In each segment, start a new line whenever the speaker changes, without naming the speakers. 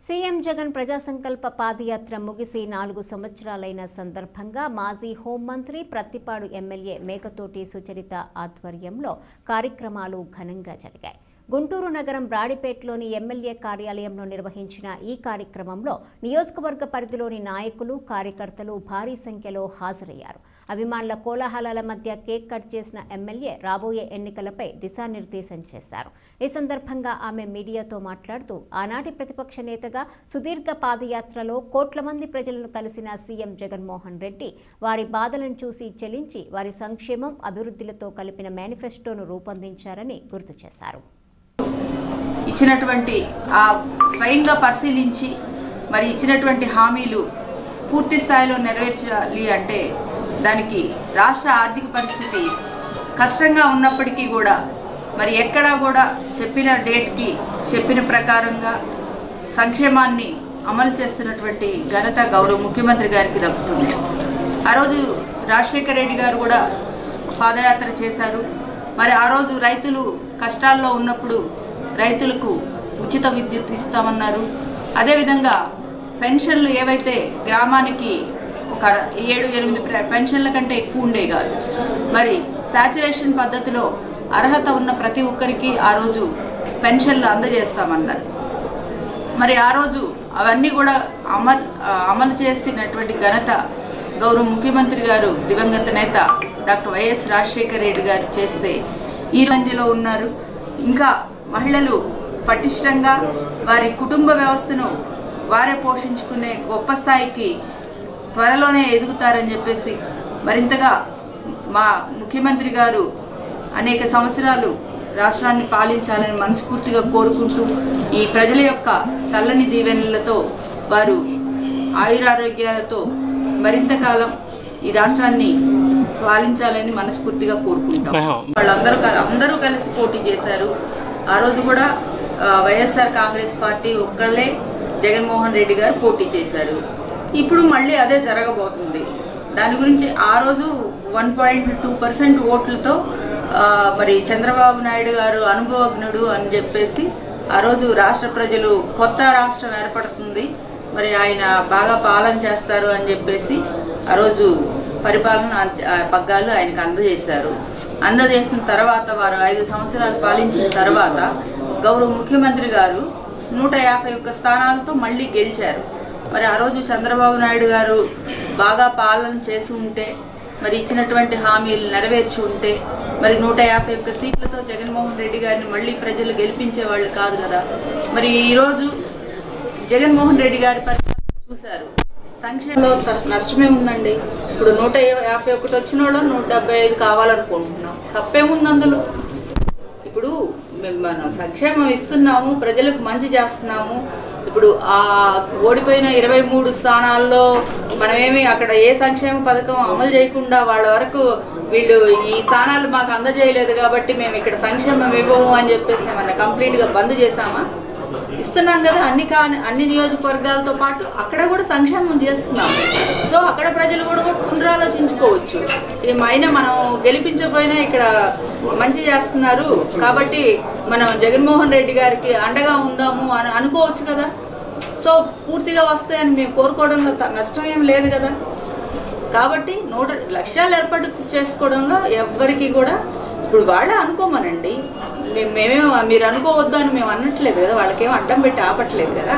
CM Jagan ప్రజా సంకల్ప పాదయాత్ర ముగిసి నాలుగు సంవత్సరాలైన సందర్భంగా మాజీ హోంమంత్రి ప్రత్తిపాడు ఎమ్మెల్యే మేకతోటి సుచరిత ఆధ్వర్యంలో కార్యక్రమాలు ఘనంగా జరిగాయి గుంటూరు నగరం బ్రాడిపేటలోని ఎమ్మెల్యే కార్యాలయంలో నిర్వహించిన ఈ కార్యక్రమంలో నియోజకవర్గ పరిధిలోని నాయకులు కార్యకర్తలు భారీ సంఖ్యలో హాజరయ్యారు అభిమానుల కోలాహలాల మధ్య కేక్ కట్ చేసిన ఎమ్మెల్యే రాబోయే ఎన్నికలపై దిశానిర్దేశం చేశారు ఈ సందర్భంగా ఆమె మీడియాతో మాట్లాడుతూ ఆనాటి ప్రతిపక్ష నేతగా సుదీర్ఘ పాదయాత్రలో కోట్ల మంది ప్రజలను కలిసిన సీఎం జగన్మోహన్ రెడ్డి వారి బాధలను చూసి చెలించి వారి సంక్షేమం అభివృద్ధిలతో కలిపిన మేనిఫెస్టోను రూపొందించారని గుర్తు చేశారు
ఇచ్చినటువంటి ఆ స్వయంగా పరిశీలించి మరి ఇచ్చినటువంటి హామీలు పూర్తి స్థాయిలో నెరవేర్చాలి అంటే దానికి రాష్ట్ర ఆర్థిక పరిస్థితి కష్టంగా ఉన్నప్పటికీ కూడా మరి ఎక్కడా కూడా చెప్పిన డేట్కి చెప్పిన ప్రకారంగా సంక్షేమాన్ని అమలు చేస్తున్నటువంటి ఘనత గౌరవ ముఖ్యమంత్రి గారికి దక్కుతుంది ఆ రోజు రాజశేఖర రెడ్డి గారు కూడా పాదయాత్ర చేశారు మరి ఆ రోజు రైతులు కష్టాల్లో ఉన్నప్పుడు రైతులకు ఉచిత విద్యుత్ ఇస్తామన్నారు అదేవిధంగా పెన్షన్లు ఏవైతే గ్రామానికి ఒక ఏడు ఎనిమిది ప్ర- పెన్షన్ల కంటే ఎక్కువ ఉండే కాదు మరి శాచురేషన్ పద్ధతిలో అర్హత ఉన్న ప్రతి ఒక్కరికి ఆ రోజు పెన్షన్లు అందజేస్తామన్నారు మరి ఆ రోజు అవన్నీ కూడా అమలు అమలు చేసినటువంటి ఘనత గౌరవ ముఖ్యమంత్రి గారు దివంగత నేత డాక్టర్ వైఎస్ రాజశేఖర రెడ్డి గారు చేస్తే ఈ రంజలో ఉన్నారు ఇంకా మహిళలు పటిష్టంగా వారి కుటుంబ వ్యవస్థను వారే పోషించుకునే గొప్ప స్థాయికి త్వరలోనే ఎదుగుతారని చెప్పేసి మరింతగా మా ముఖ్యమంత్రి గారు అనేక సంవత్సరాలు రాష్ట్రాన్ని పాలించాలని మనస్ఫూర్తిగా కోరుకుంటూ ఈ ప్రజల యొక్క చల్లని దీవెనలతో వారు ఆయురారోగ్యాలతో మరింత కాలం ఈ రాష్ట్రాన్ని పాలించాలని మనస్ఫూర్తిగా కోరుకుంటాం వాళ్ళందరూ కల- అందరూ కలిసి పోటీ చేశారు ఆ రోజు కూడా ఆ, వైఎస్ఆర్ కాంగ్రెస్ పార్టీ ఒక్కళ్ళే జగన్మోహన్ రెడ్డి గారు పోటీ చేశారు ఇప్పుడు మళ్ళీ అదే జరగబోతుంది దాని గురించి ఆ రోజు వన్ పాయింట్ టూ పర్సెంట్ ఓట్లతో ఆ, మరి చంద్రబాబు నాయుడు గారు అనుభవజ్ఞుడు అని చెప్పేసి ఆ రోజు రాష్ట్ర ప్రజలు కొత్త రాష్ట్రం ఏర్పడుతుంది మరి ఆయన బాగా పాలన చేస్తారు అని చెప్పేసి ఆ రోజు పరిపాలన అంచ- ఆ పగ్గాలు ఆయనకు అందజేశారు అందజేసిన తర్వాత వారు ఐదు సంవత్సరాలు పాలించిన తర్వాత గౌరవ ముఖ్యమంత్రి గారు నూట యాభై ఒక్క స్థానాలతో మళ్ళీ గెలిచారు మరి ఆ రోజు చంద్రబాబు నాయుడు గారు బాగా పాలన చేసి ఉంటే మరి ఇచ్చినటువంటి హామీలు నెరవేర్చి ఉంటే మరి నూట యాభై ఒక్క సీట్లతో జగన్మోహన్ రెడ్డి గారిని మళ్ళీ ప్రజలు గెలిపించే వాళ్ళు కాదు కదా మరి ఈరోజు జగన్మోహన్ రెడ్డి గారి పరిపాలన చూశారు సంక్షేమంలో త- నష్టమే ఉందండి ఇప్పుడు నూట యాభై ఒకటి వచ్చిన వాళ్ళు నూట డెబ్బై ఐదు కావాలనుకుంటున్నాం తప్పేముంది అందులో ఇప్పుడు మేము మనం సంక్షేమం ఇస్తున్నాము ప్రజలకు మంచి చేస్తున్నాము ఇప్పుడు ఆ ఓడిపోయిన ఇరవై మూడు స్థానాల్లో మనమేమి అక్కడ ఏ సంక్షేమ పథకం అమలు చేయకుండా వాళ్ళ వరకు వీళ్ళు ఈ స్థానాలు మాకు అందజేయలేదు కాబట్టి మేము ఇక్కడ సంక్షేమం ఇవ్వము అని చెప్పేసి ఏమన్నా కంప్లీట్గా బంద్ చేశామా ఇస్తున్నాం కదా అన్ని కా అన్ని నియోజకవర్గాలతో పాటు అక్కడ కూడా సంక్షేమం చేస్తున్నాం సో అక్కడ ప్రజలు కూడా కూడా పునరాలోచించుకోవచ్చు ఏమైనా మనం గెలిపించకపోయినా ఇక్కడ మంచి చేస్తున్నారు కాబట్టి మనం జగన్మోహన్ రెడ్డి గారికి అండగా ఉందాము అని అనుకోవచ్చు కదా సో పూర్తిగా వస్తాయని మేము కోరుకోవడంలో త- నష్టం ఏం లేదు కదా కాబట్టి నూట లక్ష్యాలు ఏర్పాటు చేసుకోవడంలో ఎవ్వరికి కూడా ఇప్పుడు వాళ్ళే అనుకోమనండి మేము మేమేం మీరు అనుకోవద్దు అని మేము అనట్లేదు కదా వాళ్ళకేం అడ్డం పెట్టి ఆపట్లేదు కదా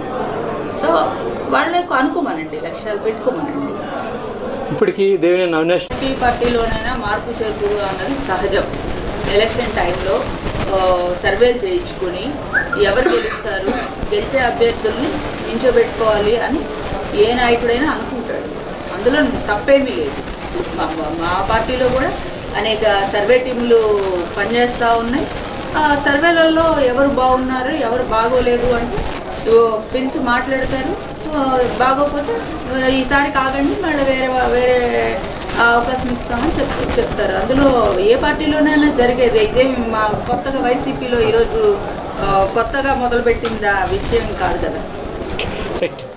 సో వాళ్ళే అనుకోమనండి లక్ష్యాలు పెట్టుకోమనండి
ఇప్పటికీ దేవినేని అవినాష్
ప్రతి పార్టీలోనైనా మార్పు చేర్పులు అన్నది సహజం ఎలక్షన్ టైంలో ఆ, సర్వేలు చేయించుకొని ఎవరు గెలుస్తారు గెలిచే అభ్యర్థుల్ని నించోబెట్టుకోవాలి అని ఏ నాయకుడైనా అనుకుంటాడు అందులో తప్పేమీ లేదు మా మా- మా పార్టీలో కూడా అనేక సర్వే టీంలు పనిచేస్తూ ఉన్నాయి ఆ సర్వేలలో ఎవరు బాగున్నారు ఎవరు బాగోలేదు అంటే ఓ పిలిచి మాట్లాడతారు ఓ బాగోకపోతే ఓ ఈసారి కాకండి మళ్ళీ వేరే వా- వేరే అవకాశం ఇస్తామని చెప్ చెప్తారు అందులో ఏ పార్టీలోనైనా జరిగేది ఇదే మా కొత్తగా వైసీపీలో ఈరోజు ఆ, కొత్తగా మొదలుపెట్టింది ఆ విషయం కాదు కదా
సెట్